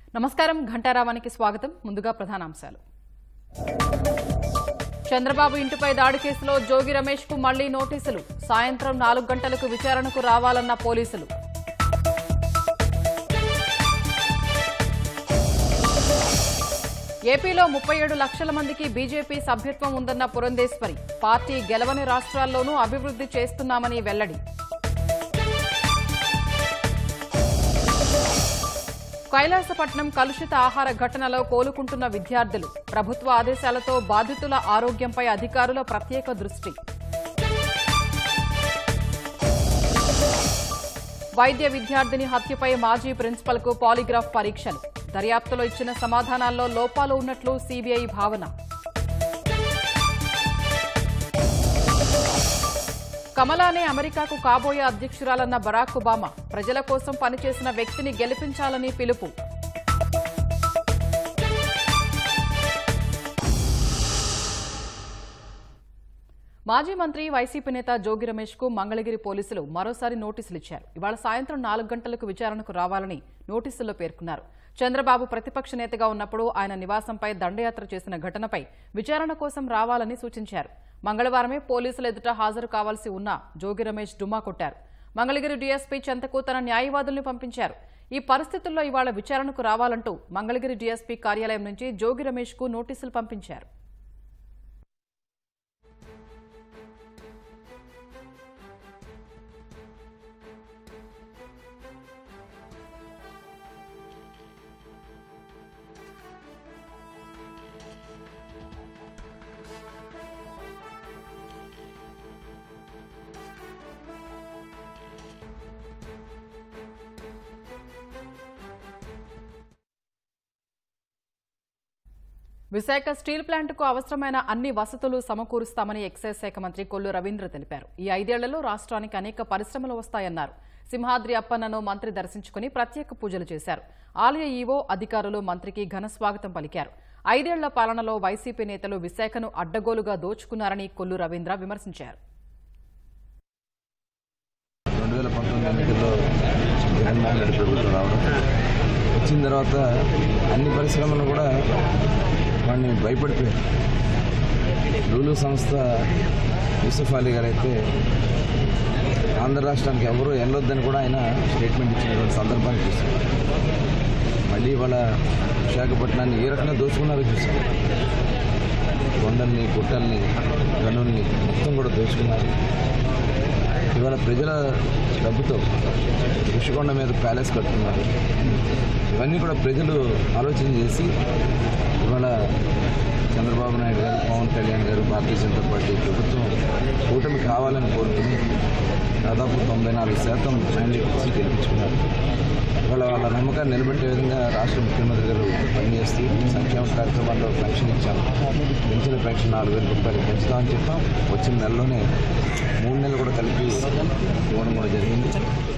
నమస్కారం ఘంటారావానికి స్వాగతం ముందుగా ప్రధానాంశాలు చంద్రబాబు ఇంటిపై దాడి కేసులో జోగి రమేష్ కు మళ్లీ నోటీసులు సాయంత్రం నాలుగు గంటలకు విచారణకు రావాలన్న పోలీసులు ఏపీలో ముప్పై ఏడు లక్షల మందికి బీజేపీ సభ్యత్వం ఉందన్న పురంధేశ్వరి పార్టీ గెలవని రాష్ట్రాల్లోనూ అభివృద్ధి చేస్తున్నామని వెల్లడి కైలాసపట్నం కలుషిత ఆహార ఘటనలో కోలుకుంటున్న విద్యార్థులు ప్రభుత్వ ఆదేశాలతో బాధితుల ఆరోగ్యంపై అధికారుల ప్రత్యేక దృష్టి వైద్య విద్యార్థిని హత్యపై మాజీ ప్రిన్సిపల్ కు పాలిగ్రాఫ్ పరీక్షలు దర్యాప్తులో ఇచ్చిన సమాధానాల్లో లోపాలు ఉన్నట్లు సీబీఐ భావన కమలానే అమెరికాకు కాబోయే అధ్యక్షురాలన్న బరాక్ ఒబామా ప్రజల కోసం పనిచేసిన వ్యక్తిని గెలిపించాలని పిలుపు మాజీ మంత్రి వైసీపీ నేత జోగి రమేష్ కు మంగళగిరి పోలీసులు మరోసారి నోటీసులు ఇచ్చారు ఇవాళ సాయంత్రం నాలుగు గంటలకు విచారణకు రావాలని నోటీసుల్లో పేర్కొన్నారు చంద్రబాబు ప్రతిపక్ష నేతగా ఉన్నప్పుడు ఆయన నివాసంపై దండయాత్ర చేసిన ఘటనపై విచారణ కోసం రావాలని సూచించారు మంగళవారమే పోలీసుల ఎదుట హాజరు కావాల్సి ఉన్న జోగి రమేష్ డుమ్మా కొట్టారు మంగళగిరి డీఎస్పీ చెంతకు తన న్యాయవాదుల్ని పంపించారు ఈ పరిస్థితుల్లో ఇవాళ విచారణకు రావాలంటూ మంగళగిరి డీఎస్పీ కార్యాలయం నుంచి జోగి రమేష్ కు నోటీసులు పంపించారు విశాఖ స్టీల్ ప్లాంట్కు అవసరమైన అన్ని వసతులు సమకూరుస్తామని ఎక్సైజ్ శాఖ మంత్రి కొల్లు రవీంద్ర తెలిపారు ఈ ఐదేళ్లలో రాష్ట్రానికి అనేక పరిశ్రమలు వస్తాయన్నారు సింహాద్రి అప్పన్నను మంత్రి దర్శించుకుని ప్రత్యేక పూజలు చేశారు ఆలయ ఈవో అధికారులు మంత్రికి ఘన స్వాగతం పలికారు ఐదేళ్ల పాలనలో వైసీపీ నేతలు విశాఖను అడ్డగోలుగా దోచుకున్నారని కొల్లు రవీంద్ర విమర్శించారు రెండు వేల పంతొమ్మిది ఎన్నికల్లో జగన్మోహన్ రెడ్డి ప్రభుత్వం రావడం వచ్చిన తర్వాత అన్ని పరిశ్రమలు కూడా వాడిని భయపడిపోయారు లూలు సంస్థ యూసుఫ్ అలీ గారు అయితే ఆంధ్ర రాష్ట్రానికి ఎవరూ వెళ్ళొద్దని కూడా ఆయన స్టేట్మెంట్ ఇచ్చినటువంటి సందర్భాన్ని చూసాం మళ్ళీ వాళ్ళ విశాఖపట్నాన్ని ఏ రకంగా దోచుకున్నారో చూసాం కొండల్ని గుట్టల్ని గనుల్ని మొత్తం కూడా దోచుకున్నారు ఇవాళ ప్రజల డబ్బుతో ఋషికొండ మీద ప్యాలెస్ కట్టుకున్నారు ఇవన్నీ కూడా ప్రజలు ఆలోచన చేసి ఇవాళ చంద్రబాబు నాయుడు గారు పవన్ కళ్యాణ్ గారు భారతీయ జనతా పార్టీ ప్రభుత్వం కూటమి కావాలని కోరుకుని దాదాపు తొంభై నాలుగు శాతం మ్యాండేట్ ఇచ్చి గెలిపించుకున్నారు ఇవాళ వాళ్ళ నమ్మకాన్ని నిలబెట్టే విధంగా రాష్ట్ర ముఖ్యమంత్రి గారు పనిచేస్తూ సంక్షేమ కార్యక్రమాల్లో పెన్షన్ ఇచ్చాము పెంచిన పెన్షన్ నాలుగు వేల రూపాయలు పెంచుతామని చెప్పాం వచ్చిన నెలలోనే మూడు నెలలు కూడా కలిపి ఇవ్వడం కూడా జరిగింది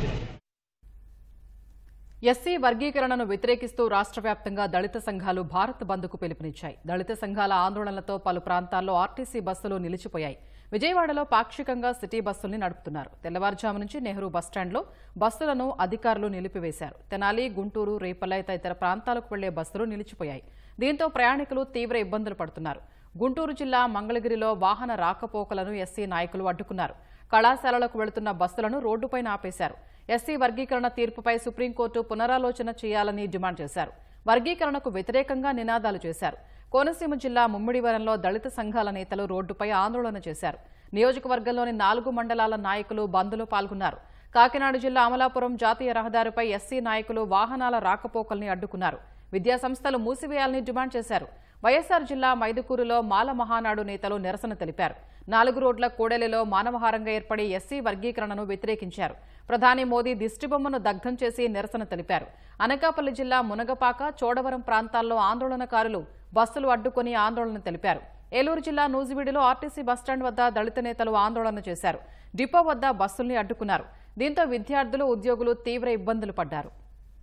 ఎస్సీ వర్గీకరణను వ్యతిరేకిస్తూ రాష్ట్ర వ్యాప్తంగా దళిత సంఘాలు భారత్ బంద్కు పిలుపునిచ్చాయి దళిత సంఘాల ఆందోళనలతో పలు ప్రాంతాల్లో ఆర్టీసీ బస్సులు నిలిచిపోయాయి విజయవాడలో పాక్షికంగా సిటీ బస్సుల్ని నడుపుతున్నారు తెల్లవారుజాము నుంచి నెహ్రూ బస్టాండ్లో బస్సులను అధికారులు నిలిపివేశారు తెనాలి గుంటూరు రేపల్లె తదితర ప్రాంతాలకు వెళ్లే బస్సులు నిలిచిపోయాయి దీంతో ప్రయాణికులు తీవ్ర ఇబ్బందులు పడుతున్నారు గుంటూరు జిల్లా మంగళగిరిలో వాహన రాకపోకలను ఎస్సీ నాయకులు అడ్డుకున్నారు కళాశాలలకు వెళుతున్న బస్సులను రోడ్డుపైన ఆపేశారు ఎస్సీ వర్గీకరణ తీర్పుపై సుప్రీంకోర్టు పునరాలోచన చేయాలని డిమాండ్ చేశారు వర్గీకరణకు వ్యతిరేకంగా నినాదాలు చేశారు కోనసీమ జిల్లా ముమ్మిడివరంలో దళిత సంఘాల నేతలు రోడ్డుపై ఆందోళన చేశారు నియోజకవర్గంలోని నాలుగు మండలాల నాయకులు బంద్లో పాల్గొన్నారు కాకినాడ జిల్లా అమలాపురం జాతీయ రహదారిపై ఎస్సీ నాయకులు వాహనాల రాకపోకల్ని అడ్డుకున్నారు విద్యాసంస్థలు మూసివేయాలని డిమాండ్ చేశారు వైఎస్సార్ జిల్లా మైదుకూరులో మాల మహానాడు నేతలు నిరసన తెలిపారు నాలుగు రోడ్ల కూడలిలో మానవహారంగా ఏర్పడి ఎస్సీ వర్గీకరణను వ్యతిరేకించారు ప్రధాని మోదీ దిష్టిబొమ్మను దగ్ధం చేసి నిరసన తెలిపారు అనకాపల్లి జిల్లా మునగపాక చోడవరం ప్రాంతాల్లో ఆందోళనకారులు బస్సులు అడ్డుకుని ఆందోళన తెలిపారు ఏలూరు జిల్లా నూజివీడులో ఆర్టీసీ బస్టాండ్ వద్ద దళిత నేతలు ఆందోళన చేశారు డిపో వద్ద బస్సుల్ని అడ్డుకున్నారు దీంతో విద్యార్థులు ఉద్యోగులు తీవ్ర ఇబ్బందులు పడ్డారు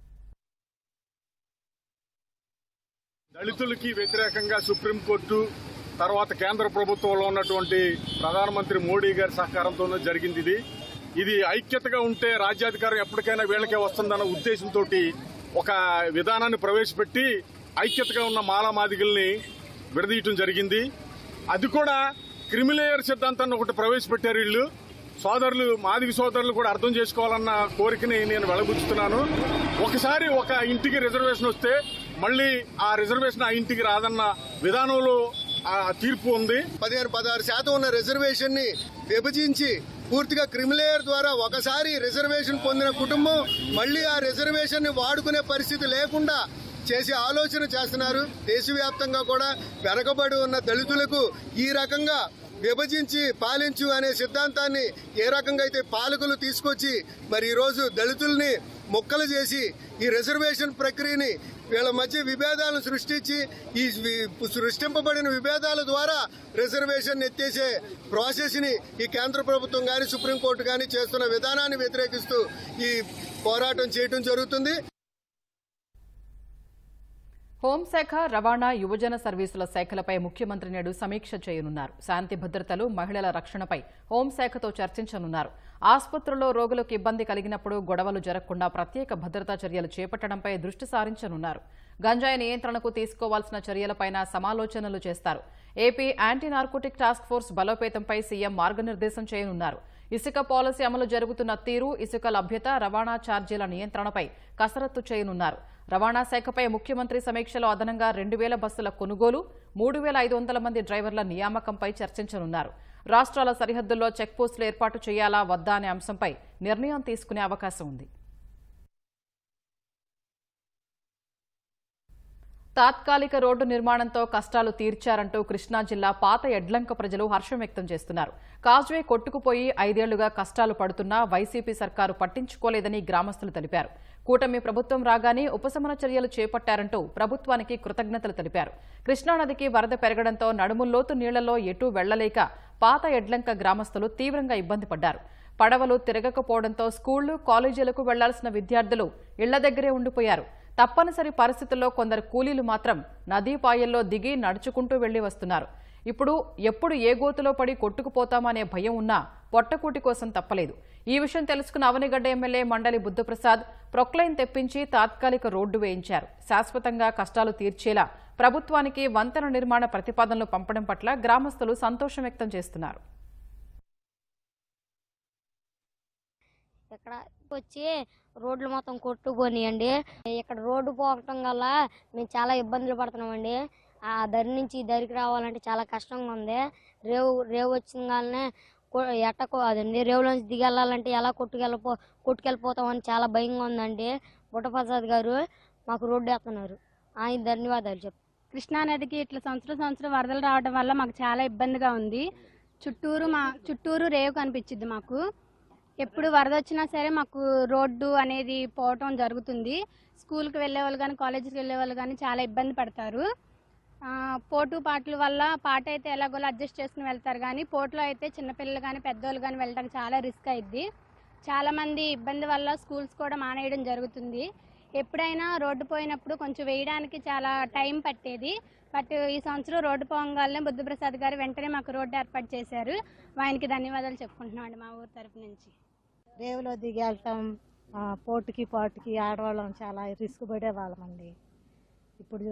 దళితులకి వ్యతిరేకంగా సుప్రీంకోర్టు తర్వాత కేంద్ర ప్రభుత్వంలో ఉన్నటువంటి ప్రధానమంత్రి మోడీ గారి సహకారంతోనే జరిగింది ఇది ఇది ఐక్యతగా ఉంటే రాజ్యాధికారం ఎప్పటికైనా వీళ్ళకే వస్తుందన్న ఉద్దేశంతో ఒక విధానాన్ని ప్రవేశపెట్టి ఐక్యతగా ఉన్న మాలా మాదిగల్ని విడదీయటం జరిగింది అది కూడా క్రిమిలేయర్ సిద్ధాంతాన్ని ఒకటి ప్రవేశపెట్టారు వీళ్ళు సోదరులు మాదిగ సోదరులు కూడా అర్థం చేసుకోవాలన్న కోరికని నేను వెలబుచ్చుతున్నాను ఒకసారి ఒక ఇంటికి రిజర్వేషన్ వస్తే మళ్ళీ ఆ రిజర్వేషన్ ఆ ఇంటికి రాదన్న విధానంలో ఆ తీర్పు ఉంది పదిహేను పదహారు శాతం ఉన్న రిజర్వేషన్ ని విభజించి పూర్తిగా క్రిమిలేయర్ ద్వారా ఒకసారి రిజర్వేషన్ పొందిన కుటుంబం మళ్ళీ ఆ రిజర్వేషన్ ని వాడుకునే పరిస్థితి లేకుండా చేసే ఆలోచన చేస్తున్నారు దేశవ్యాప్తంగా కూడా వెనకబడి ఉన్న దళితులకు ఈ రకంగా విభజించి పాలించు అనే సిద్ధాంతాన్ని ఏ రకంగా అయితే పాలకులు తీసుకొచ్చి మరి ఈ రోజు దళితుల్ని మొక్కలు చేసి ఈ రిజర్వేషన్ ప్రక్రియని వీళ్ళ మధ్య విభేదాలను సృష్టించి ఈ వి- సృష్టింపబడిన విభేదాల ద్వారా రిజర్వేషన్ ఎత్తేసే ప్రాసెస్ ని ఈ కేంద్ర ప్రభుత్వం కానీ సుప్రీంకోర్టు కానీ చేస్తున్న విధానాన్ని వ్యతిరేకిస్తూ ఈ పోరాటం చేయడం జరుగుతుంది హోంశాఖ రవాణా యువజన సర్వీసుల శాఖలపై ముఖ్యమంత్రి నేడు సమీక్ష చేయనున్నారు శాంతి భద్రతలు మహిళల రక్షణపై హోంశాఖతో చర్చించనున్నారు ఆసుపత్రుల్లో రోగులకు ఇబ్బంది కలిగినప్పుడు గొడవలు జరగకుండా ప్రత్యేక భద్రతా చర్యలు చేపట్టడంపై దృష్టి సారించనున్నారు గంజాయి నియంత్రణకు తీసుకోవాల్సిన చర్యలపైన సమాలోచనలు చేస్తారు AP anti narcotic task force బలోపేతంపై సీఎం మార్గనిర్దేశం చేయనున్నారు ఇసుక పాలసీ అమలు జరుగుతున్న తీరు ఇసుక లభ్యత రవాణా ఛార్జీల నియంత్రణపై కసరత్తు చేయనున్నారు రవాణా శాఖపై ముఖ్యమంత్రి సమీక్షలో అదనంగా రెండు వేల బస్సుల కొనుగోలు మూడు వేల ఐదు వందల మంది డ్రైవర్ల నియామకంపై చర్చించనున్నారు రాష్ట్రాల సరిహద్దుల్లో చెక్పోస్టులు ఏర్పాటు చేయాలా వద్దా అనే అంశంపై నిర్ణయం తీసుకునే అవకాశం ఉంది తాత్కాలిక రోడ్డు నిర్మాణంతో కష్టాలు తీర్చారంటూ కృష్ణా జిల్లా పాత ఎడ్లంక ప్రజలు హర్షం వ్యక్తం చేస్తున్నారు కాజ్వే కొట్టుకుపోయి ఐదేళ్లుగా కష్టాలు పడుతున్నా వైసీపీ సర్కారు పట్టించుకోలేదని గ్రామస్తులు తెలిపారు కూటమి ప్రభుత్వం రాగానే ఉపశమన చర్యలు చేపట్టారంటూ ప్రభుత్వానికి కృతజ్ఞతలు తెలిపారు కృష్ణానదికి వరద పెరగడంతో నడుముల్లోతు నీళ్లలో ఎటూ వెళ్లలేక పాత ఎడ్లంక గ్రామస్తులు తీవ్రంగా ఇబ్బంది పడ్డారు పడవలు తిరగకపోవడంతో స్కూళ్లు కాలేజీలకు వెళ్లాల్సిన విద్యార్థులు ఇళ్ల దగ్గరే ఉండిపోయారు తప్పనిసరి పరిస్థితుల్లో కొందరు కూలీలు మాత్రం నదీ పాయల్లో దిగి నడుచుకుంటూ వెళ్లి వస్తున్నారు ఇప్పుడు ఎప్పుడు ఏ గోతులో పడి కొట్టుకుపోతామనే భయం ఉన్నా పొట్టకూటి కోసం తప్పలేదు ఈ విషయం తెలుసుకున్న అవనిగడ్డ ఎమ్మెల్యే మండలి బుద్ధప్రసాద్ ప్రొక్లైన్ తెప్పించి తాత్కాలిక రోడ్డు వేయించారు శాశ్వతంగా కష్టాలు తీర్చేలా ప్రభుత్వానికి వంతెన నిర్మాణ ప్రతిపాదనలు పంపడం పట్ల గ్రామస్తులు సంతోషం వ్యక్తం చేస్తున్నారు ఇక్కడ వచ్చి రోడ్లు మొత్తం కొట్టుకుపోనియండి ఇక్కడ రోడ్డు పోవటం వల్ల మేము చాలా ఇబ్బందులు పడుతున్నామండి ఆ దరి నుంచి ఈ దరికి రావాలంటే చాలా కష్టంగా ఉంది రేవు రేవు వచ్చిన కానీ ఎట్టకో అదండి రేవులోంచి దిగెళ్ళాలంటే ఎలా కొట్టుకెళ్ళిపో కొట్టుకెళ్ళిపోతామని చాలా భయంగా ఉందండి బుట్టప్రసాద్ గారు మాకు రోడ్డు వేస్తున్నారు ఆయన ధన్యవాదాలు చెప్పు కృష్ణానదికి ఇట్లా సంవత్సరం సంవత్సరం వరదలు రావడం వల్ల మాకు చాలా ఇబ్బందిగా ఉంది చుట్టూరు మా చుట్టూరు రేవు కనిపించింది మాకు ఎప్పుడు వరద వచ్చినా సరే మాకు రోడ్డు అనేది పోవటం జరుగుతుంది స్కూల్కి వెళ్ళే వాళ్ళు కానీ కాలేజీకి వెళ్ళే వాళ్ళు కానీ చాలా ఇబ్బంది పడతారు ఆ, పోటు పాటల వల్ల పాట అయితే ఎలాగోలా అడ్జస్ట్ చేసుకుని వెళ్తారు కానీ పోట్లో అయితే చిన్నపిల్లలు కానీ పెద్దోళ్ళు కానీ వెళ్ళడానికి చాలా రిస్క్ అయింది చాలామంది ఇబ్బంది వల్ల స్కూల్స్ కూడా మానేయడం జరుగుతుంది ఎప్పుడైనా రోడ్డు పోయినప్పుడు కొంచెం వేయడానికి చాలా టైం పట్టేది బట్ ఈ సంవత్సరం రోడ్డు పోగానే బుద్ధప్రసాద్ గారు వెంటనే మాకు రోడ్డు ఏర్పాటు చేశారు ఆయనకి ధన్యవాదాలు చెప్పుకుంటున్నామండి మా ఊరు తరపు నుంచి రేవులో దిగి వెళ్తాం ఆ, పోటుకి పాటుకి ఆడవాళ్ళం చాలా రిస్క్ పడే వాళ్ళమండి ఇప్పుడు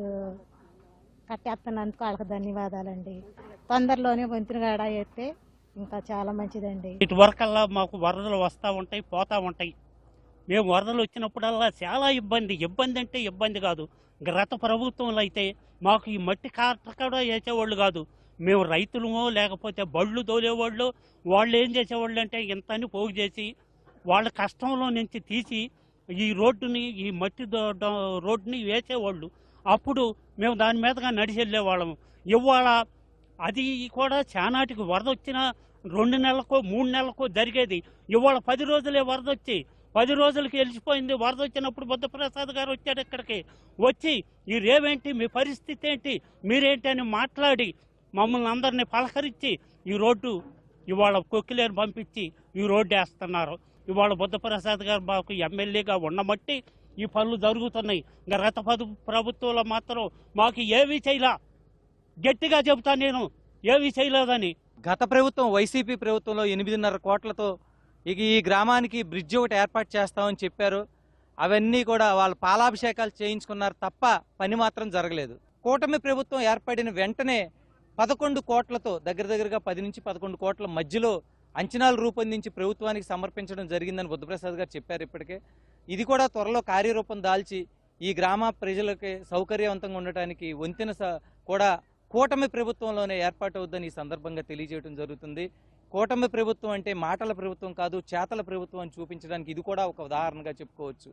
కట్టేస్తున్నందుకు వాళ్ళకి ధన్యవాదాలండి తొందరలోనే వంతుని గాడ అయితే ఇంకా చాలా మంచిదండి ఇటు వరకల్లా మాకు వరదలు వస్తూ ఉంటాయి పోతూ ఉంటాయి మేము వరదలు వచ్చినప్పుడల్లా చాలా ఇబ్బంది ఇబ్బంది అంటే ఇబ్బంది కాదు గత ప్రభుత్వంలో అయితే మాకు ఈ మట్టి కాట కూడా వేసేవాళ్ళు కాదు మేము రైతులమో లేకపోతే బళ్ళు తోలేవాళ్ళు వాళ్ళు ఏం చేసేవాళ్ళు అంటే ఇంత అని పోగు చేసి వాళ్ళ కష్టంలో నుంచి తీసి ఈ రోడ్డుని ఈ మట్టి దో- దో- రోడ్డుని వేసేవాళ్ళు అప్పుడు మేము దాని మీదగా నడిచి వెళ్ళేవాళ్ళము ఇవాళ అది కూడా చానాటికి వరద వచ్చిన రెండు నెలలకో మూడు నెలలకో జరిగేది ఇవాళ పది రోజులే వరద వచ్చి పది రోజులకి వెలిసిపోయింది వరద వచ్చినప్పుడు బుద్ధప్రసాద్ గారు వచ్చాడు ఇక్కడికి వచ్చి ఈ రేవేంటి మీ పరిస్థితి ఏంటి మీరేంటి అని మాట్లాడి మమ్మల్ని అందరినీ పలకరించి ఈ రోడ్డు ఇవాళ కొక్కిలేరు పంపించి ఈ రోడ్డు వేస్తున్నారు ఇవాళ బుద్ధప్రసాద్ గారు మాకు ఎమ్మెల్యేగా ఉండమట్టి ఈ పనులు జరుగుతున్నాయి ఇంకా గత పదు ప్రభుత్వంలో మాత్రం మాకు ఏమీ చేయలా గట్టిగా చెబుతా నేను ఏమీ చేయలేదని గత ప్రభుత్వం వైసీపీ ప్రభుత్వంలో ఎనిమిదిన్నర కోట్లతో ఇక ఈ గ్రామానికి బ్రిడ్జ్ ఒకటి ఏర్పాటు చేస్తామని చెప్పారు అవన్నీ కూడా వాళ్ళు పాలాభిషేకాలు చేయించుకున్నారు తప్ప పని మాత్రం జరగలేదు కూటమి ప్రభుత్వం ఏర్పడిన వెంటనే పదకొండు కోట్లతో దగ్గర దగ్గరగా పది నుంచి పదకొండు కోట్ల మధ్యలో అంచనాలు రూపొందించి ప్రభుత్వానికి సమర్పించడం జరిగిందని బుద్ధప్రసాద్ గారు చెప్పారు ఇప్పటికే ఇది కూడా త్వరలో కార్యరూపం దాల్చి ఈ గ్రామ ప్రజలకి సౌకర్యవంతంగా ఉండటానికి వంతెన స- కూడా కూటమి ప్రభుత్వంలోనే ఏర్పాటవుద్దని ఈ సందర్భంగా తెలియజేయడం జరుగుతుంది కూటమి ప్రభుత్వం అంటే మాటల ప్రభుత్వం కాదు చేతల ప్రభుత్వం అని చూపించడానికి ఇది కూడా ఒక ఉదాహరణగా చెప్పుకోవచ్చు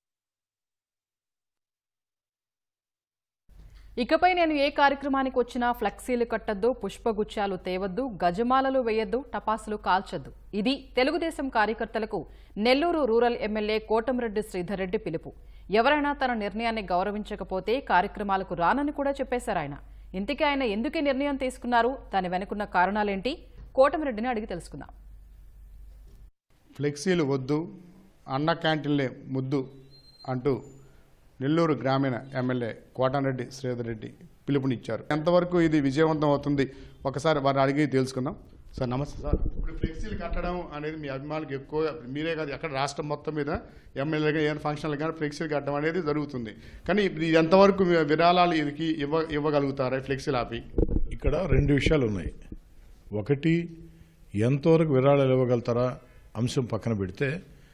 ఇకపై నేను ఏ కార్యక్రమానికి వచ్చినా ఫ్లెక్సీలు కట్టద్దు పుష్పగుచ్చాలు తేవద్దు గజమాలలు వేయద్దు టపాసులు కాల్చొద్దు ఇది తెలుగుదేశం కార్యకర్తలకు నెల్లూరు రూరల్ ఎమ్మెల్యే కోటమిరెడ్డి శ్రీధర్ రెడ్డి పిలుపు ఎవరైనా తన నిర్ణయాన్ని గౌరవించకపోతే కార్యక్రమాలకు రానని కూడా చెప్పేశారు ఆయన ఇంతకీ ఆయన ఎందుకు ఈ నిర్ణయం తీసుకున్నారు దాని వెనుకున్న కారణాలేంటి కోటమిరెడ్డిని అడిగి తెలుసుకుందాం ఫ్లెక్సీలు వద్దు అన్న క్యాంటీన్లే ముద్దు అంటూ నెల్లూరు గ్రామీణ ఎమ్మెల్యే కోటారెడ్డి శ్రీధర్ రెడ్డి పిలుపునిచ్చారు ఎంతవరకు ఇది విజయవంతం అవుతుంది ఒకసారి వారిని అడిగి తెలుసుకుందాం సార్ నమస్తే సార్ ఇప్పుడు ఫ్లెక్సీలు కట్టడం అనేది మీ అభిమానులకు ఎక్కువ మీరే కాదు ఎక్కడ రాష్ట్రం మొత్తం మీద ఎమ్మెల్యేగా ఏ ఫంక్షన్లు కానీ ఫ్లెక్సీలు కట్టడం అనేది జరుగుతుంది కానీ ఇప్పుడు ఇది ఎంతవరకు మీ విరాళాలు ఇదికి ఇవ్వ ఇవ్వగలుగుతారా ఈ ఫ్లెక్సీలు ఆపి ఇక్కడ రెండు విషయాలు ఉన్నాయి ఒకటి ఎంతవరకు విరాళాలు ఇవ్వగలుగుతారా అంశం పక్కన పెడితే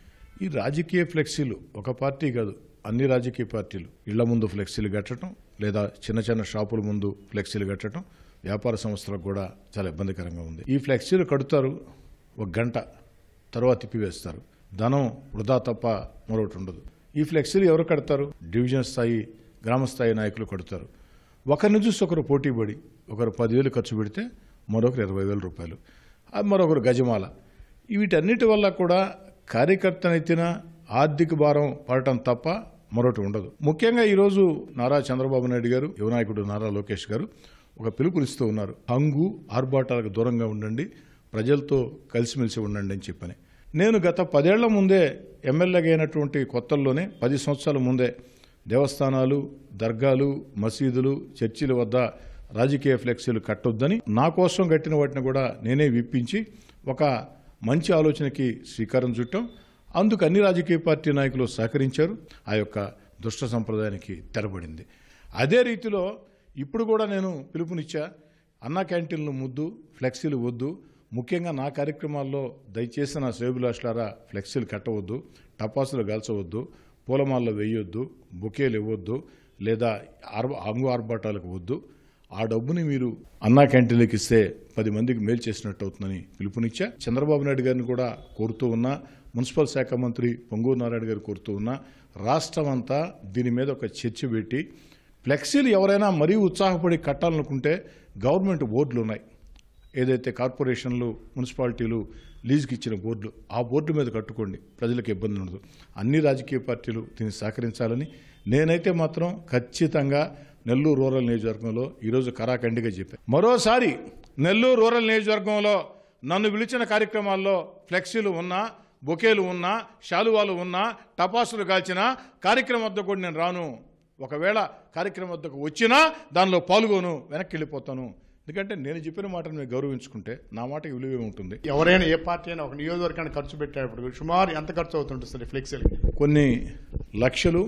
ఈ రాజకీయ ఫ్లెక్సీలు ఒక పార్టీ కాదు అన్ని రాజకీయ పార్టీలు ఇళ్ల ముందు ఫ్లెక్సీలు కట్టడం లేదా చిన్న చిన్న షాపుల ముందు ఫ్లెక్సీలు కట్టడం వ్యాపార సంస్థలకు కూడా చాలా ఇబ్బందికరంగా ఉంది ఈ ఫ్లెక్సీలు కడుతారు ఒక గంట తర్వాత తిప్పివేస్తారు ధనం వృధా తప్ప మరొకటి ఉండదు ఈ ఫ్లెక్సీలు ఎవరు కడతారు డివిజన్ స్థాయి గ్రామ స్థాయి నాయకులు కడతారు ఒకరిని చూసి ఒకరు పోటీ పడి ఒకరు పదివేలు ఖర్చు పెడితే మరొకరు ఇరవై వేల రూపాయలు ఆ మరొకరు గజమాల వీటన్నిటి వల్ల కూడా కార్యకర్తనెత్తిన ఆర్థిక భారం పడటం తప్ప మరొకటి ఉండదు ముఖ్యంగా ఈరోజు నారా చంద్రబాబు నాయుడు గారు యువనాయకుడు నారా లోకేష్ గారు ఒక పిలుపునిస్తూ ఉన్నారు హంగు ఆర్భాటాలకు దూరంగా ఉండండి ప్రజలతో కలిసిమెలిసి ఉండండి అని చెప్పని నేను గత పదేళ్ల ముందే ఎమ్మెల్యేగా అయినటువంటి కొత్తల్లోనే పది సంవత్సరాల ముందే దేవస్థానాలు దర్గాలు మసీదులు చర్చిల వద్ద రాజకీయ ఫ్లెక్సీలు కట్టొద్దని నా కోసం కట్టిన వాటిని కూడా నేనే విప్పించి ఒక మంచి ఆలోచనకి శ్రీకారం చుట్టాం అందుకు అన్ని రాజకీయ పార్టీ నాయకులు సహకరించారు ఆ యొక్క దుష్ట సంప్రదాయానికి తెరబడింది అదే రీతిలో ఇప్పుడు కూడా నేను పిలుపునిచ్చా అన్నా క్యాంటీన్లు ముద్దు ఫ్లెక్సీలు వద్దు ముఖ్యంగా నా కార్యక్రమాల్లో దయచేసి నా శ్రేబులాషులారా ఫ్లెక్సీలు కట్టవద్దు టపాసులు కాల్చవద్దు పూలమాలలో వేయొద్దు బుకేలు ఇవ్వద్దు లేదా ఆర్బ అంగు ఆర్భాటాలకు వద్దు ఆ డబ్బుని మీరు అన్నా క్యాంటీన్లకు ఇస్తే పది మందికి మేలు చేసినట్టు అవుతుందని పిలుపునిచ్చా చంద్రబాబు నాయుడు గారిని కూడా కోరుతూ ఉన్నా మున్సిపల్ శాఖ మంత్రి పొంగూరు నారాయణ గారు కోరుతూ ఉన్నా రాష్ట్రం అంతా దీని మీద ఒక చర్చ పెట్టి ఫ్లెక్సీలు ఎవరైనా మరీ ఉత్సాహపడి కట్టాలనుకుంటే గవర్నమెంట్ బోర్డులు ఉన్నాయి ఏదైతే కార్పొరేషన్లు మున్సిపాలిటీలు లీజుకి ఇచ్చిన బోర్డులు ఆ బోర్డు మీద కట్టుకోండి ప్రజలకు ఇబ్బంది ఉండదు అన్ని రాజకీయ పార్టీలు దీన్ని సహకరించాలని నేనైతే మాత్రం ఖచ్చితంగా నెల్లూరు రూరల్ నియోజకవర్గంలో ఈరోజు కరాఖండిగా చెప్పాను మరోసారి నెల్లూరు రూరల్ నియోజకవర్గంలో నన్ను పిలిచిన కార్యక్రమాల్లో ఫ్లెక్సీలు ఉన్నా బొకేలు ఉన్నా శాలువాలు ఉన్నా టపాసులు కాల్చినా కార్యక్రమం వద్ద కూడా నేను రాను ఒకవేళ కార్యక్రమం వద్దకు వచ్చినా దానిలో పాల్గొను వెనక్కి వెళ్ళిపోతాను ఎందుకంటే నేను చెప్పిన మాటను మీరు గౌరవించుకుంటే నా మాటకి విలువ ఉంటుంది ఎవరైనా ఏ పార్టీ అయినా ఒక నియోజకవర్గాన్ని ఖర్చు పెట్టేటప్పుడు సుమారు ఎంత ఖర్చు అవుతుంటుంది సార్ ఈ ఫ్లెక్సీలకి కొన్ని లక్షలు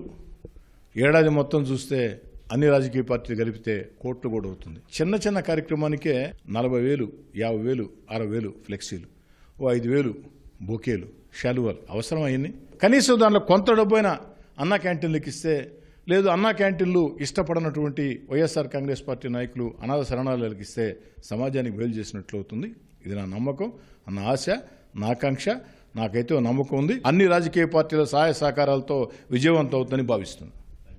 ఏడాది మొత్తం చూస్తే అన్ని రాజకీయ పార్టీలు కలిపితే కోట్లు కూడా అవుతుంది చిన్న చిన్న కార్యక్రమానికే నలభై వేలు యాభై వేలు అరవై వేలు ఫ్లెక్సీలు ఓ ఐదు వేలు బొకేలు శాలువాలు అవసరం అయింది కనీసం దానిలో కొంత డబ్బైనా అన్నా క్యాంటీన్లకు ఇస్తే లేదు అన్నా క్యాంటీన్లు ఇష్టపడనటువంటి వైఎస్ఆర్ కాంగ్రెస్ పార్టీ నాయకులు అనాథ శరణాలయాలకు ఇస్తే సమాజానికి మేలు చేసినట్లు అవుతుంది ఇది నా నమ్మకం నా ఆశ నా ఆకాంక్ష నాకైతే ఓ నమ్మకం ఉంది అన్ని రాజకీయ పార్టీల సహాయ సహకారాలతో విజయవంతం అవుతుందని భావిస్తున్నాను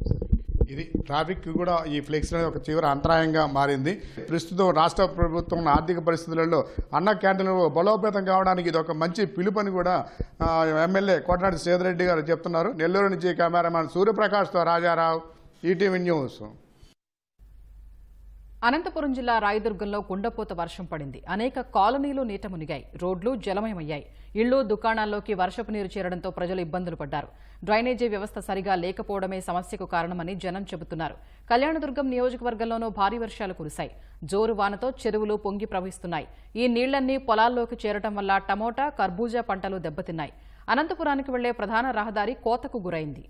ఇది ట్రాఫిక్ కూడా ఈ ఫ్లెక్స్ అనేది ఒక తీవ్ర అంతరాయంగా మారింది ప్రస్తుతం రాష్ట్ర ప్రభుత్వం ఆర్థిక పరిస్థితులలో అన్న క్యాంటీన్లు బలోపేతం కావడానికి ఇది ఒక మంచి పిలుపని కూడా ఆ, ఎమ్మెల్యే కోటనాటి సేదరెడ్డి గారు చెప్తున్నారు నెల్లూరు నుంచి కెమెరామ్యాన్ సూర్యప్రకాష్తో రాజారావు ఈటీవీ న్యూస్ అనంతపురం జిల్లా రాయదుర్గంలో కుండపోత వర్షం పడింది అనేక కాలనీలు నీట మునిగాయి రోడ్లు జలమయమయ్యాయి ఇళ్లు దుకాణాల్లోకి వర్షపు నీరు చేరడంతో ప్రజలు ఇబ్బందులు పడ్డారు డ్రైనేజీ వ్యవస్థ సరిగా లేకపోవడమే సమస్యకు కారణమని జనం చెబుతున్నారు కళ్యాణదుర్గం నియోజకవర్గంలోనూ భారీ వర్షాలు కురిశాయి జోరు వానతో చెరువులు పొంగి ప్రవహిస్తున్నాయి ఈ నీళ్లన్నీ పొలాల్లోకి చేరటం వల్ల టమోటా కర్బూజా పంటలు దెబ్బతిన్నాయి అనంతపురానికి వెళ్లే ప్రధాన రహదారి కోతకు గురైంది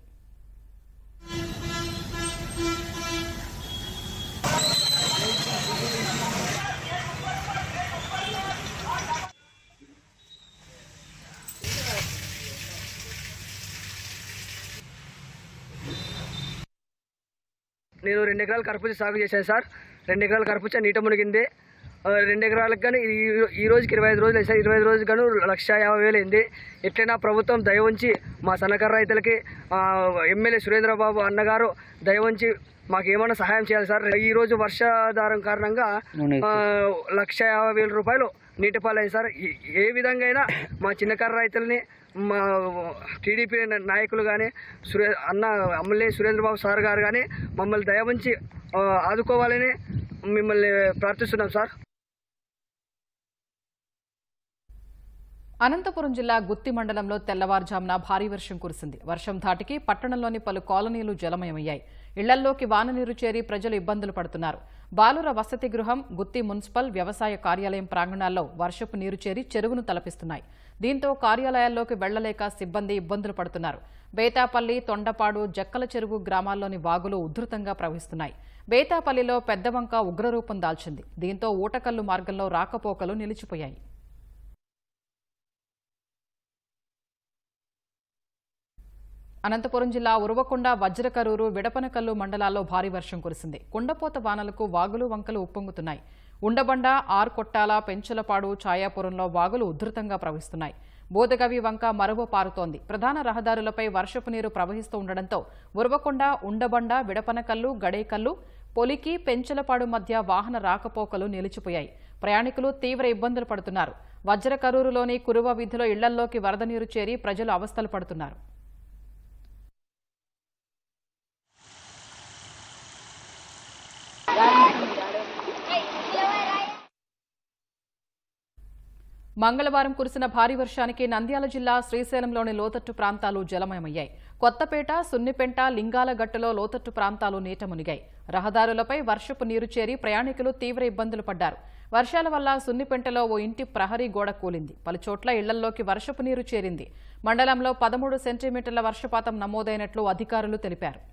నేను రెండు ఎకరాలు కరపూజ సాగు చేశాను సార్ రెండు ఎకరాల కరపూజ నీట మునిగింది ఆ, రెండు ఎకరాలకు కానీ ఈ- ఈ రోజుకి ఇరవై ఐదు రోజులు అయింది సార్ ఇరవై ఐదు రోజులు గాను లక్ష యాభై వేలు అయింది ఎట్లయినా ప్రభుత్వం దయ ఉంచి మా సన్నకారు రైతులకి ఆ, ఎమ్మెల్యే సురేంద్రబాబు అన్నగారు దయ ఉంచి మాకు ఏమైనా సహాయం చేయాలి సార్ ఈ రోజు వర్షాధారం కారణంగా ఆ, లక్ష యాభై వేల రూపాయలు నీటి పాలయ్యాయి సార్ ఈ- ఏ విధంగా అయినా మా చిన్నకారు రైతులని మా టీడీపీ నాయకులు కానీ సురే అన్న ఎమ్మెల్యే సురేంద్రబాబు సార్ గారు కానీ మమ్మల్ని దయ ఉంచి ఆ, ఆదుకోవాలని మిమ్మల్ని ప్రార్థిస్తున్నాం సార్ అనంతపురం జిల్లా గుత్తి మండలంలో తెల్లవారుజామున భారీ వర్షం కురిసింది వర్షం ధాటికి పట్టణంలోని పలు కాలనీలు జలమయమయ్యాయి ఇళ్లల్లోకి వాననీరు చేరి ప్రజలు ఇబ్బందులు పడుతున్నారు బాలుర వసతి గృహం గుత్తి మున్సిపల్ వ్యవసాయ కార్యాలయం ప్రాంగణాల్లో వర్షపు నీరు చేరి చెరువును తలపిస్తున్నాయి దీంతో కార్యాలయాల్లోకి వెళ్లలేక సిబ్బంది ఇబ్బందులు పడుతున్నారు బేతాపల్లి తొండపాడు జక్కల చెరువు గ్రామాల్లోని వాగులు ఉధృతంగా ప్రవహిస్తున్నాయి బేతాపల్లిలో పెద్దవంక ఉగ్రరూపం దాల్చింది దీంతో ఊటకల్లు మార్గంలో రాకపోకలు నిలిచిపోయాయి అనంతపురం జిల్లా ఉరవకొండ వజ్రకరూరు విడపనకల్లు మండలాల్లో భారీ వర్షం కురిసింది కుండపోత వానలకు వాగులు వంకలు ఉప్పొంగుతున్నాయి ఉండబండ ఆర్కొట్టాల పెంచలపాడు ఛాయాపురంలో వాగులు ఉధృతంగా ప్రవహిస్తున్నాయి బోదగవి వంక మరవ పారుతోంది ప్రధాన రహదారులపై వర్షపు నీరు ప్రవహిస్తూ ఉండడంతో ఉరవకొండ ఉండబండ విడపనకల్లు గడేకల్లు పొలికి పెంచలపాడు మధ్య వాహన రాకపోకలు నిలిచిపోయాయి ప్రయాణికులు తీవ్ర ఇబ్బందులు పడుతున్నారు వజ్రకరూరులోని కురువ వీధిలో ఇళ్లల్లోకి వరద నీరు చేరి ప్రజలు అవస్థలు పడుతున్నారు మంగళవారం కురిసిన భారీ వర్షానికి నంద్యాల జిల్లా శ్రీశైలంలోని లోతట్టు ప్రాంతాలు జలమయమయ్యాయి కొత్తపేట సున్నిపెంట లింగాలగట్టులో లోతట్టు ప్రాంతాలు నీట మునిగాయి రహదారులపై వర్షపు నీరు చేరి ప్రయాణికులు తీవ్ర ఇబ్బందులు పడ్డారు వర్షాల వల్ల సున్నిపెంటలో ఓ ఇంటి ప్రహరీ గోడ కూలింది పలుచోట్ల ఇళ్లల్లోకి వర్షపు నీరు చేరింది మండలంలో పదమూడు సెంటీమీటర్ల వర్షపాతం నమోదైనట్లు అధికారులు తెలిపారు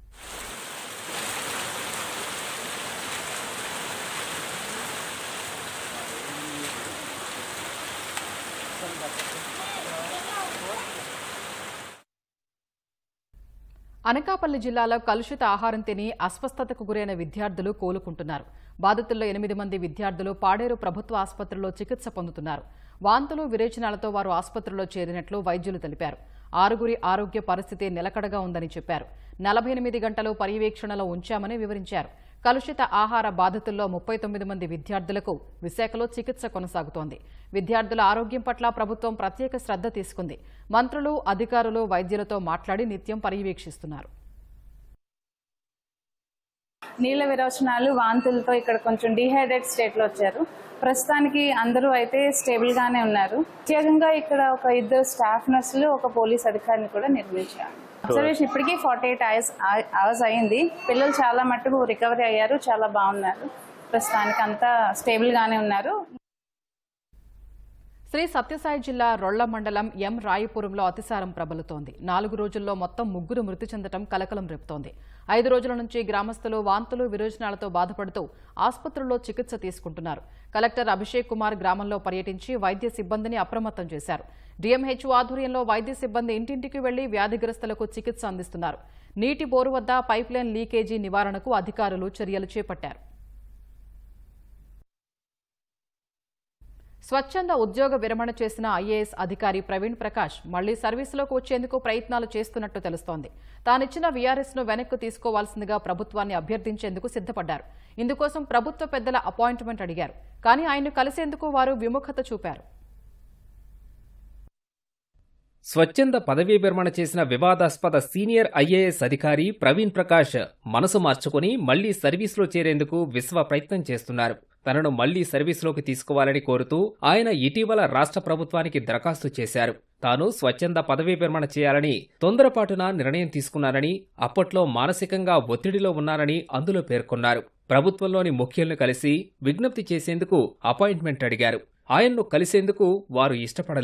అనకాపల్లి జిల్లాలో కలుషిత ఆహారం తిని అస్వస్థతకు గురైన విద్యార్థులు కోలుకుంటున్నారు బాధితుల్లో ఎనిమిది మంది విద్యార్థులు పాడేరు ప్రభుత్వ ఆసుపత్రిలో చికిత్స పొందుతున్నారు వాంతులు విరేచనాలతో వారు ఆసుపత్రిలో చేరినట్లు వైద్యులు తెలిపారు ఆరుగురి ఆరోగ్య పరిస్థితి నిలకడగా ఉందని చెప్పారు నలభై ఎనిమిది గంటలు పర్యవేక్షణలో ఉంచామని వివరించారు కలుషిత ఆహార బాధితుల్లో ముప్పై తొమ్మిది మంది విద్యార్థులకు విశాఖలో చికిత్స కొనసాగుతోంది విద్యార్థుల ఆరోగ్యం పట్ల ప్రభుత్వం ప్రత్యేక శ్రద్ధ తీసుకుంది మంత్రులు అధికారులు వైద్యులతో మాట్లాడి నిత్యం పర్యవేక్షిస్తున్నారు నీళ్ళ విరోచనాలు వాంతులతో ఇక్కడ కొంచెం డిహైడ్రేట్ స్టేట్లో వచ్చారు ప్రస్తుతానికి అందరూ అయితే స్టేబుల్ గానే ఉన్నారు ప్రత్యేకంగా ఇక్కడ ఒక ఇద్దరు స్టాఫ్ నర్సులు ఒక పోలీస్ అధికారిని కూడా నిర్మించారు అబ్జర్వేషన్ ఇప్పటికీ ఫార్టీ ఎయిట్ అవర్స్ అవర్స్ అయింది పిల్లలు చాలా మట్టుకు రికవరీ అయ్యారు చాలా బాగున్నారు ప్రస్తుతానికి అంతా స్టేబుల్ గానే ఉన్నారు శ్రీ సత్యసాయి జిల్లా రొళ్ల మండలం ఎం రాయపురంలో అతిసారం ప్రబలుతోంది నాలుగు రోజుల్లో మొత్తం ముగ్గురు మృతి చెందడం కలకలం రేపుతోంది ఐదు రోజుల నుంచి గ్రామస్తులు వాంతులు విరోచనాలతో బాధపడుతూ ఆసుపత్రుల్లో చికిత్స తీసుకుంటున్నారు కలెక్టర్ అభిషేక్ కుమార్ గ్రామంలో పర్యటించి వైద్య సిబ్బందిని అప్రమత్తం చేశారు డిఎంహెచ్ఓ ఆధ్వర్యంలో వైద్య సిబ్బంది ఇంటింటికి వెళ్లి వ్యాధిగ్రస్తులకు చికిత్స అందిస్తున్నారు నీటి బోరు వద్ద పైప్లైన్ లీకేజీ నివారణకు అధికారులు చర్యలు చేపట్టారు స్వచ్ఛంద ఉద్యోగ విరమణ చేసిన ఐఏఎస్ అధికారి ప్రవీణ్ ప్రకాష్ మళ్లీ సర్వీసులోకి వచ్చేందుకు ప్రయత్నాలు చేస్తున్నట్టు తెలుస్తోంది తానిచ్చిన వీఆర్ఎస్ ను వెనక్కు తీసుకోవాల్సిందిగా ప్రభుత్వాన్ని అభ్యర్థించేందుకు సిద్ధపడ్డారు ఇందుకోసం ప్రభుత్వ పెద్దల అపాయింట్మెంట్ అడిగారు కానీ ఆయన్ను కలిసేందుకు వారు విముఖత చూపారు స్వచ్ఛంద పదవీ విరమణ చేసిన వివాదాస్పద సీనియర్ ఐఏఎస్ అధికారి ప్రవీణ్ ప్రకాష్ మనసు మార్చుకుని మళ్లీ సర్వీసులో చేరేందుకు విశ్వ ప్రయత్నం చేస్తున్నారు తనను మళ్లీ సర్వీసులోకి తీసుకోవాలని కోరుతూ ఆయన ఇటీవల రాష్ట్ర ప్రభుత్వానికి దరఖాస్తు చేశారు తాను స్వచ్ఛంద పదవీ విరమణ చేయాలని తొందరపాటున నిర్ణయం తీసుకున్నానని అప్పట్లో మానసికంగా ఒత్తిడిలో ఉన్నానని అందులో పేర్కొన్నారు ప్రభుత్వంలోని ముఖ్యులను కలిసి విజ్ఞప్తి చేసేందుకు అపాయింట్మెంట్ అడిగారు ఆయన్ను కలిసేందుకు వారు ఇష్టపడలేదు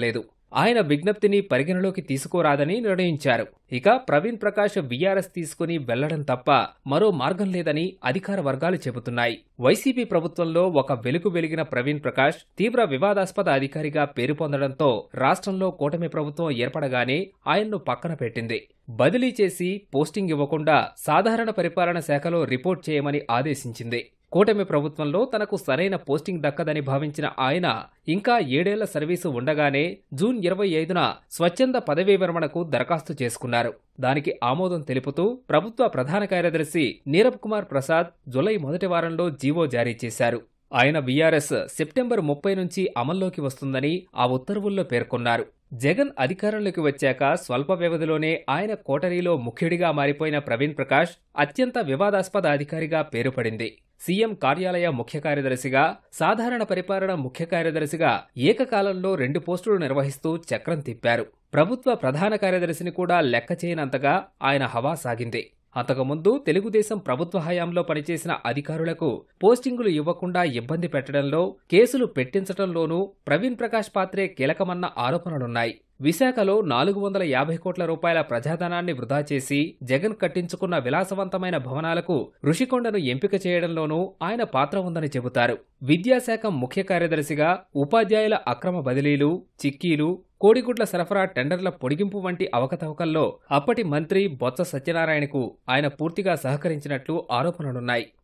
ఆయన విజ్ఞప్తిని పరిగణలోకి తీసుకోరాదని నిర్ణయించారు ఇక ప్రవీణ్ ప్రకాష్ వీఆర్ఎస్ తీసుకుని వెళ్లడం తప్ప మరో మార్గం లేదని అధికార వర్గాలు చెబుతున్నాయి వైసీపీ ప్రభుత్వంలో ఒక వెలుగు వెలిగిన ప్రవీణ్ ప్రకాష్ తీవ్ర వివాదాస్పద అధికారిగా పేరు పొందడంతో రాష్ట్రంలో కూటమి ప్రభుత్వం ఏర్పడగానే ఆయన్ను పక్కన పెట్టింది బదిలీ చేసి పోస్టింగ్ ఇవ్వకుండా సాధారణ పరిపాలన శాఖలో రిపోర్ట్ చేయమని ఆదేశించింది కూటమి ప్రభుత్వంలో తనకు సరైన పోస్టింగ్ దక్కదని భావించిన ఆయన ఇంకా ఏడేళ్ల సర్వీసు ఉండగానే జూన్ ఇరవై ఐదున స్వచ్ఛంద పదవీ విరమణకు దరఖాస్తు చేసుకున్నారు దానికి ఆమోదం తెలుపుతూ ప్రభుత్వ ప్రధాన కార్యదర్శి నీరబ్ కుమార్ ప్రసాద్ జులై మొదటి వారంలో జీవో జారీ చేశారు ఆయన బీఆర్ఎస్ సెప్టెంబర్ ముప్పై నుంచి అమల్లోకి వస్తుందని ఆ ఉత్తర్వుల్లో పేర్కొన్నారు జగన్ అధికారంలోకి వచ్చాక స్వల్ప వ్యవధిలోనే ఆయన కోటరీలో ముఖ్యుడిగా మారిపోయిన ప్రవీణ్ ప్రకాష్ అత్యంత వివాదాస్పద అధికారిగా పేరుపడింది సీఎం కార్యాలయ ముఖ్య కార్యదర్శిగా సాధారణ పరిపాలన ముఖ్య కార్యదర్శిగా ఏకకాలంలో రెండు పోస్టులు నిర్వహిస్తూ చక్రం తిప్పారు ప్రభుత్వ ప్రధాన కార్యదర్శిని కూడా లెక్క చేయనంతగా ఆయన హవా సాగింది అంతకుముందు తెలుగుదేశం ప్రభుత్వ హయాంలో పనిచేసిన అధికారులకు పోస్టింగులు ఇవ్వకుండా ఇబ్బంది పెట్టడంలో కేసులు పెట్టించడంలోనూ ప్రవీణ్ ప్రకాష్ పాత్రే కీలకమన్న ఆరోపణలున్నాయి విశాఖలో నాలుగు వందల యాభై కోట్ల రూపాయల ప్రజాధనాన్ని వృధా చేసి జగన్ కట్టించుకున్న విలాసవంతమైన భవనాలకు ఋషికొండను ఎంపిక చేయడంలోనూ ఆయన పాత్ర ఉందని చెబుతారు విద్యాశాఖ ముఖ్య కార్యదర్శిగా ఉపాధ్యాయుల అక్రమ బదిలీలు చిక్కీలు కోడిగుడ్ల సరఫరా టెండర్ల పొడిగింపు వంటి అవకతవకల్లో అప్పటి మంత్రి బొత్స సత్యనారాయణకు ఆయన పూర్తిగా సహకరించినట్లు ఆరోపణలున్నాయి